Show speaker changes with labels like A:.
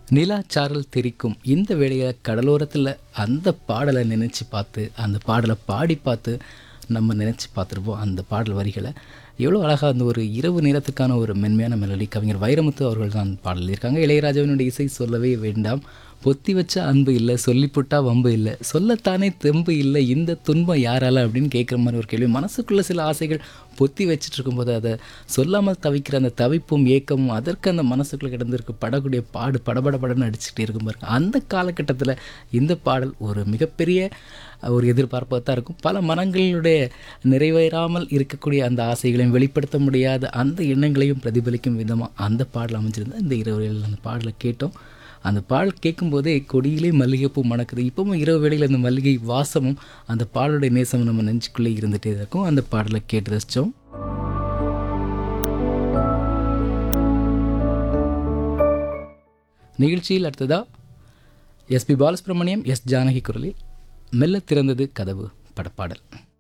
A: நிலாச்சாரல் தெரிக்கும் இந்த வேளையில் கடலோரத்தில் அந்த பாடலை நினச்சி பார்த்து அந்த பாடலை பாடி பார்த்து நம்ம நினச்சி பார்த்துருப்போம் அந்த பாடல் வரிகளை எவ்வளோ அழகாக அந்த ஒரு இரவு நேரத்துக்கான ஒரு மென்மையான மெலடி கவிஞர் வைரமுத்து அவர்கள் தான் பாடல் இருக்காங்க இளையராஜாவினுடைய இசை சொல்லவே வேண்டாம் பொத்தி வச்ச அன்பு இல்லை சொல்லிப்புட்டா வம்பு இல்லை சொல்லத்தானே தெம்பு இல்லை இந்த துன்பம் யாரால அப்படின்னு கேட்குற மாதிரி ஒரு கேள்வி மனசுக்குள்ளே சில ஆசைகள் பொத்தி வச்சுட்டு இருக்கும்போது அதை சொல்லாமல் தவிக்கிற அந்த தவிப்பும் ஏக்கமும் அதற்கு அந்த மனசுக்குள்ளே கிடந்திருக்கு படக்கூடிய பாடு படபட படன்னு அடிச்சுக்கிட்டே இருக்கும் பாருங்க அந்த காலகட்டத்தில் இந்த பாடல் ஒரு மிகப்பெரிய ஒரு எதிர்பார்ப்பாக தான் இருக்கும் பல மனங்களுடைய நிறைவேறாமல் இருக்கக்கூடிய அந்த ஆசைகளையும் வெளிப்படுத்த முடியாத அந்த எண்ணங்களையும் பிரதிபலிக்கும் விதமாக அந்த பாடல் அமைஞ்சிருந்தா இந்த இரவுகளில் அந்த பாடலை கேட்டோம் அந்த பாடல் கேட்கும்போதே கொடியிலே மல்லிகைப்பூ மணக்குது இப்பவும் இரவு வேளையில் அந்த மல்லிகை வாசமும் அந்த பாடலுடைய நேசமும் நம்ம நெஞ்சுக்குள்ளே இருந்துகிட்டே இருக்கும் அந்த பாடலை கேட்டு ரசித்தோம் நிகழ்ச்சியில் அடுத்ததா எஸ்பி பாலசுப்ரமணியம் எஸ் ஜானகி குரலில் மெல்ல திறந்தது கதவு படப்பாடல்